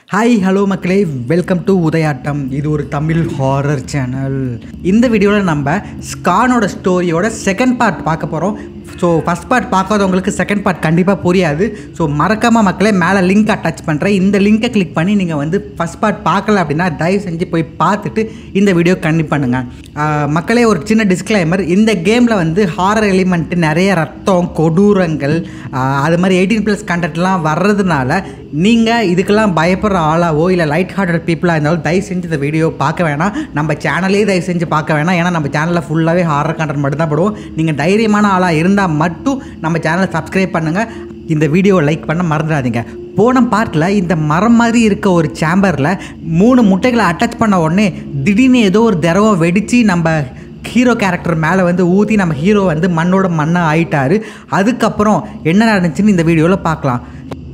hi hello மக்களே welcome to Udayattam இது ஒரு தமிழ் ஹாரர் சேனல் இந்த வீடியோவில் நம்ம ஸ்கானோட ஸ்டோரியோட செகண்ட் பார்ட் பார்க்க போகிறோம் ஸோ ஃபஸ்ட் பார்ட் பார்க்காதவங்களுக்கு செகண்ட் பார்ட் கண்டிப்பாக புரியாது ஸோ மறக்காமல் மக்களே மேலே லிங்க் அட்டாச் பண்ணுறேன் இந்த லிங்கை கிளிக் பண்ணி நீங்கள் வந்து ஃபஸ்ட் பார்ட் பார்க்கல அப்படின்னா தயவு செஞ்சு போய் பார்த்துட்டு இந்த வீடியோ கண்டி பண்ணுங்கள் ஆஹ் மக்களே ஒரு சின்ன டிஸ்க்ளைமர் இந்த கேமில் வந்து ஹாரர் எலிமெண்ட்டு நிறைய ரத்தம் கொடூரங்கள் ஆஹ் அது மாதிரி எயிட்டீன் ப்ளஸ் கண்டென்ட்லாம் வர்றதுனால நீங்கள் இதுக்கெல்லாம் பயப்படுற ஆளாவோ இல்லை லைட் ஹார்ட்டட் பீப்புளாக இருந்தாலும் தயவு செஞ்சு இந்த வீடியோ பார்க்க வேணாம் நம்ம சேனலே தயவு செஞ்சு பார்க்க வேணாம் ஏன்னா நம்ம சேனலில் ஃபுல்லாகவே ஹாரர் கண்டென்ட் மட்டும் தான் போடுவோம் நீங்கள் தைரியமான ஆளாக இருந்தால் மட்டும் நம்ம சேனலை சப்ஸ்கிரைப் பண்ணுங்கள் இந்த வீடியோவை லைக் பண்ண மறந்துடாதீங்க போன பார்ட்டில் இந்த மரம் மாதிரி இருக்க ஒரு சேம்பரில் மூணு முட்டைகளை அட்டாச் பண்ண உடனே திடீர்னு ஏதோ ஒரு திரவம் வெடித்து நம்ம ஹீரோ கேரக்டர் மேலே வந்து ஊற்றி நம்ம ஹீரோ வந்து மண்ணோட மண்ணாக ஆயிட்டாரு அதுக்கப்புறம் என்ன நடந்துச்சுன்னு இந்த வீடியோவில் பார்க்கலாம்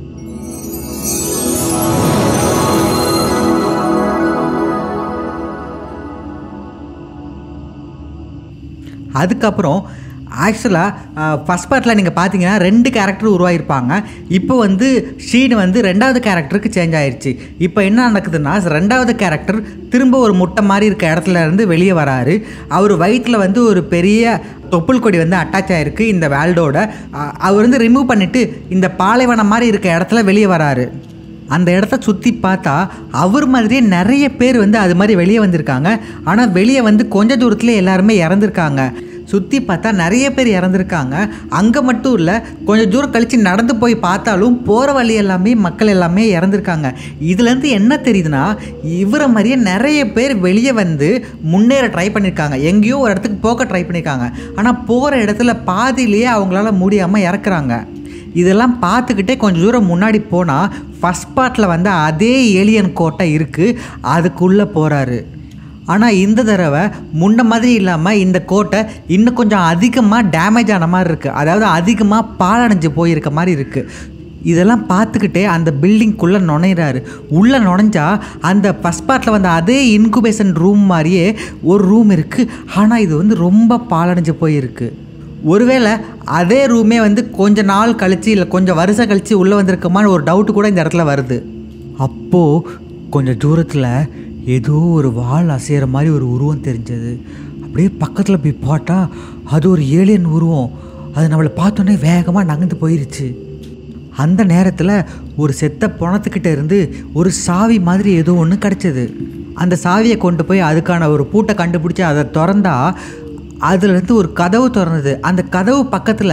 அதுக்கப்புறம் ஆக்சுவலாக ஃபஸ்ட் பார்ட்டில் நீங்கள் பார்த்தீங்கன்னா ரெண்டு கேரக்டர் உருவாகிருப்பாங்க இப்போ வந்து ஷீன் வந்து ரெண்டாவது கேரக்டருக்கு சேஞ்ச் ஆயிருச்சு இப்போ என்ன நடக்குதுன்னா ரெண்டாவது கேரக்டர் திரும்ப ஒரு முட்டை மாதிரி இருக்க இடத்துல இருந்து வெளியே வராரு அவர் வயிற்றில் வந்து ஒரு பெரிய தொப்புள் கொடி வந்து அட்டாச் ஆகிருக்கு இந்த வேல்டோட அ- அவர் வந்து ரிமூவ் பண்ணிவிட்டு இந்த பாலைவனம் மாதிரி இருக்க இடத்துல வெளியே வராரு அந்த இடத்த சுற்றி பார்த்தா அவர் மாதிரியே நிறைய பேர் வந்து அது மாதிரி வெளியே வந்திருக்காங்க ஆனால் வெளியே வந்து கொஞ்ச தூரத்தில் எல்லாருமே இறந்துருக்காங்க சுற்றி பார்த்தா நிறைய பேர் இறந்துருக்காங்க அங்கே மட்டும் இல்லை கொஞ்சம் தூரம் கழித்து நடந்து போய் பார்த்தாலும் போகிற வழி எல்லாமே மக்கள் எல்லாமே இறந்துருக்காங்க இதுலேருந்து என்ன தெரியுதுன்னா இவரை மாதிரியே நிறைய பேர் வெளியே வந்து முன்னேற ட்ரை பண்ணியிருக்காங்க எங்கேயோ ஒரு இடத்துக்கு போக ட்ரை பண்ணியிருக்காங்க ஆனால் போகிற இடத்துல பாதியிலேயே அவங்களால முடியாமல் இறக்குறாங்க இதெல்லாம் பார்த்துக்கிட்டே கொஞ்சம் தூரம் முன்னாடி போனால் ஃபஸ்ட் பார்ட்டில் வந்து அதே ஏலியன் கோட்டை இருக்குது அதுக்குள்ளே போகிறாரு ஆனால் இந்த தடவை முன்ன மாதிரி இல்லாமல் இந்த கோட்டை இன்னும் கொஞ்சம் அதிகமாக டேமேஜ் ஆன மாதிரி இருக்குது அதாவது அதிகமாக பாலடைஞ்சு போயிருக்க மாதிரி இருக்குது இதெல்லாம் பார்த்துக்கிட்டே அந்த பில்டிங்குள்ளே நுழையிறாரு உள்ளே நுழைஞ்சா அந்த ஃபஸ்ட் பார்ட்டில் வந்த அதே இன்குபேஷன் ரூம் மாதிரியே ஒரு ரூம் இருக்குது ஆனால் இது வந்து ரொம்ப பாலடைஞ்சு போயிருக்கு ஒருவேளை அதே ரூமே வந்து கொஞ்ச நாள் கழிச்சு இல்லை கொஞ்சம் வருஷம் கழிச்சு உள்ளே வந்திருக்குமான்னு ஒரு டவுட் கூட இந்த இடத்துல வருது அப்போது கொஞ்சம் தூரத்தில் ஏதோ ஒரு வால் அசைகிற மாதிரி ஒரு உருவம் தெரிஞ்சது அப்படியே பக்கத்தில் போய் பார்த்தா அது ஒரு ஏலியன் உருவம் அது நம்மளை பார்த்தோன்னே வேகமாக நகர்ந்து போயிருச்சு அந்த நேரத்தில் ஒரு செத்த பணத்துக்கிட்ட இருந்து ஒரு சாவி மாதிரி ஏதோ ஒன்று கிடச்சிது அந்த சாவியை கொண்டு போய் அதுக்கான ஒரு பூட்டை கண்டுபிடிச்சி அதை திறந்தா அதுலேருந்து ஒரு கதவு திறந்தது அந்த கதவு பக்கத்தில்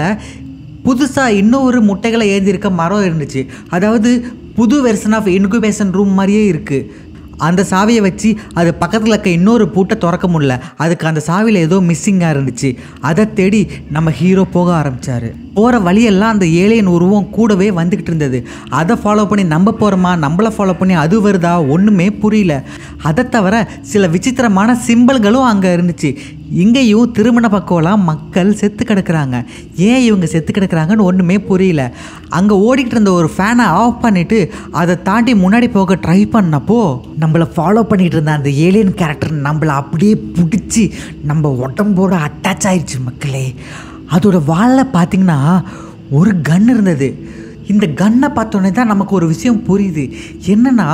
புதுசாக இன்னொரு முட்டைகளை ஏந்திருக்க மரம் இருந்துச்சு அதாவது புது வெர்ஷன் ஆஃப் இன்குபேஷன் ரூம் மாதிரியே இருக்குது அந்த சாவியை வச்சு அது பக்கத்தில் இருக்க இன்னொரு பூட்டை திறக்க முடியல அதுக்கு அந்த சாவியில் ஏதோ மிஸ்ஸிங்காக இருந்துச்சு அதை தேடி நம்ம ஹீரோ போக ஆரம்பித்தார் போகிற வழியெல்லாம் அந்த ஏலியன் உருவம் கூடவே வந்துக்கிட்டு இருந்தது அதை ஃபாலோ பண்ணி நம்ம போகிறோமா நம்மளை ஃபாலோ பண்ணி அது வருதா ஒன்றுமே புரியல அதை தவிர சில விசித்திரமான சிம்பல்களும் அங்கே இருந்துச்சு இங்கேயும் திருமண பக்கம்லாம் மக்கள் செத்து கிடக்குறாங்க ஏன் இவங்க செத்து கிடக்குறாங்கன்னு ஒன்றுமே புரியல அங்கே ஓடிக்கிட்டு இருந்த ஒரு ஃபேனை ஆஃப் பண்ணிவிட்டு அதை தாண்டி முன்னாடி போக ட்ரை பண்ணப்போ நம்மளை ஃபாலோ பண்ணிகிட்டு இருந்த அந்த ஏலியன் கேரக்டர் நம்மளை அப்படியே பிடிச்சி நம்ம உடம்போட அட்டாச் ஆயிடுச்சு மக்களே அதோட வாலில் பார்த்தீங்கன்னா ஒரு கன் இருந்தது இந்த கன்னை பார்த்தோன்னே தான் நமக்கு ஒரு விஷயம் புரியுது என்னன்னா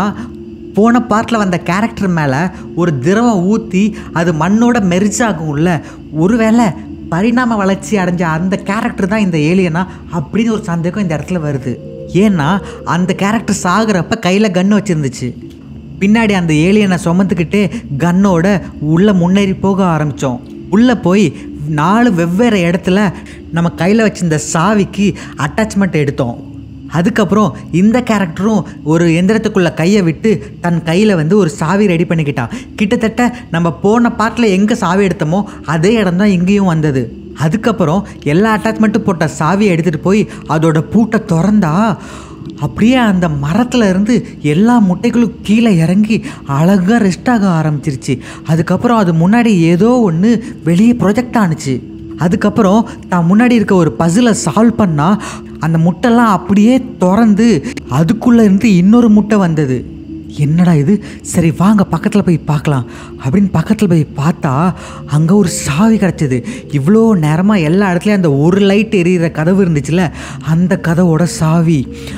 போன பார்ட்டில் வந்த கேரக்டர் மேலே ஒரு திரவம் ஊற்றி அது மண்ணோட மெர்ஜ் ஆகும்ல ஒருவேளை பரிணாம வளர்ச்சி அடைஞ்ச அந்த கேரக்டர் தான் இந்த ஏலியனா அப்படின்னு ஒரு சந்தேகம் இந்த இடத்துல வருது ஏன்னா அந்த கேரக்டர் சாகுறப்ப கையில் கன்று வச்சுருந்துச்சு பின்னாடி அந்த ஏலியனை சுமந்துக்கிட்டு கன்னோட உள்ளே முன்னேறி போக ஆரம்பித்தோம் உள்ளே போய் நாலு வெவ்வேறு இடத்துல நம்ம கையில் வச்சிருந்த சாவிக்கு அட்டாச்மெண்ட் எடுத்தோம் அதுக்கப்புறம் இந்த கேரக்டரும் ஒரு எந்திரத்துக்குள்ளே கையை விட்டு தன் கையில் வந்து ஒரு சாவி ரெடி பண்ணிக்கிட்டான் கிட்டத்தட்ட நம்ம போன பார்ட்டில் எங்கே சாவி எடுத்தோமோ அதே இடம் தான் இங்கேயும் வந்தது அதுக்கப்புறம் எல்லா அட்டாச்மெண்ட்டும் போட்ட சாவியை எடுத்துகிட்டு போய் அதோட பூட்டை திறந்தா அப்படியே அந்த மரத்துல இருந்து எல்லா முட்டைகளும் கீழே இறங்கி அழகாக ரெஸ்ட் ஆக ஆரம்பிச்சிருச்சு அதுக்கப்புறம் அது முன்னாடி ஏதோ ஒன்று வெளியே ப்ரொஜெக்ட் ஆனுச்சு அதுக்கப்புறம் தான் முன்னாடி இருக்க ஒரு பசிலை சால்வ் பண்ணால் அந்த முட்டைலாம் அப்படியே திறந்து அதுக்குள்ளே இருந்து இன்னொரு முட்டை வந்தது என்னடா இது சரி வாங்க பக்கத்தில் போய் பார்க்கலாம் அப்படின்னு பக்கத்தில் போய் பார்த்தா அங்கே ஒரு சாவி கிடச்சிது இவ்வளோ நேரமாக எல்லா இடத்துலையும் அந்த ஒரு லைட் எரியிற கதவு இருந்துச்சுல அந்த கதவோட சாவி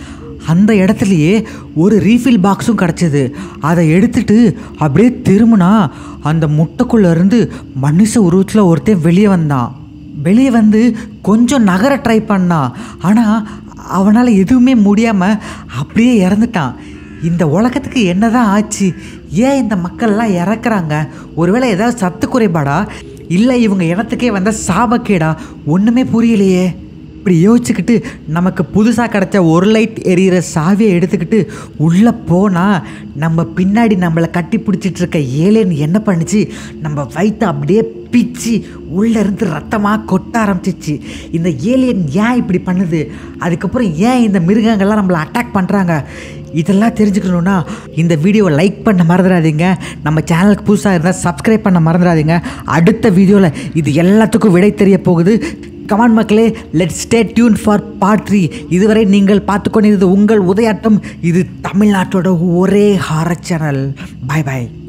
அந்த இடத்துலையே ஒரு ரீஃபில் பாக்ஸும் கிடச்சிது அதை எடுத்துட்டு அப்படியே திரும்பினா அந்த முட்டைக்குள்ளே இருந்து மனுஷ உருவத்தில் ஒருத்தன் வெளியே வந்தான் வெளியே வந்து கொஞ்சம் நகர ட்ரை பண்ணான் ஆனால் அவனால் எதுவுமே முடியாமல் அப்படியே இறந்துட்டான் இந்த உலகத்துக்கு என்னதான் ஆச்சு ஏன் இந்த மக்கள்லாம் இறக்குறாங்க ஒருவேளை ஏதாவது சத்து குறைபாடா இல்லை இவங்க இடத்துக்கே வந்த சாபக்கேடா ஒன்றுமே புரியலையே இப்படி யோசிச்சுக்கிட்டு நமக்கு புதுசாக கிடச்ச ஒரு லைட் எரியிற சாவியை எடுத்துக்கிட்டு உள்ளே போனால் நம்ம பின்னாடி நம்மளை கட்டி பிடிச்சிட்டு இருக்க ஏலேன் என்ன பண்ணுச்சு நம்ம வயிற்று அப்படியே பிச்சு உள்ளே இருந்து ரத்தமாக கொட்ட ஆரம்பிச்சிச்சு இந்த ஏலியன் ஏன் இப்படி பண்ணுது அதுக்கப்புறம் ஏன் இந்த மிருகங்கள்லாம் நம்மளை அட்டாக் பண்ணுறாங்க இதெல்லாம் தெரிஞ்சுக்கணுன்னா இந்த வீடியோவை லைக் பண்ண மறந்துடாதீங்க நம்ம சேனலுக்கு புதுசாக இருந்தால் சப்ஸ்கிரைப் பண்ண மறந்துடாதீங்க அடுத்த வீடியோவில் இது எல்லாத்துக்கும் விடை தெரிய போகுது கமான் மக்களே let stay tune for part three இதுவரை நீங்கள் பார்த்து கொண்டிருந்தது உங்கள் உதயாட்டம் இது தமிழ்நாட்டோட ஒரே ஹாரர் சேனல் பாய் பாய்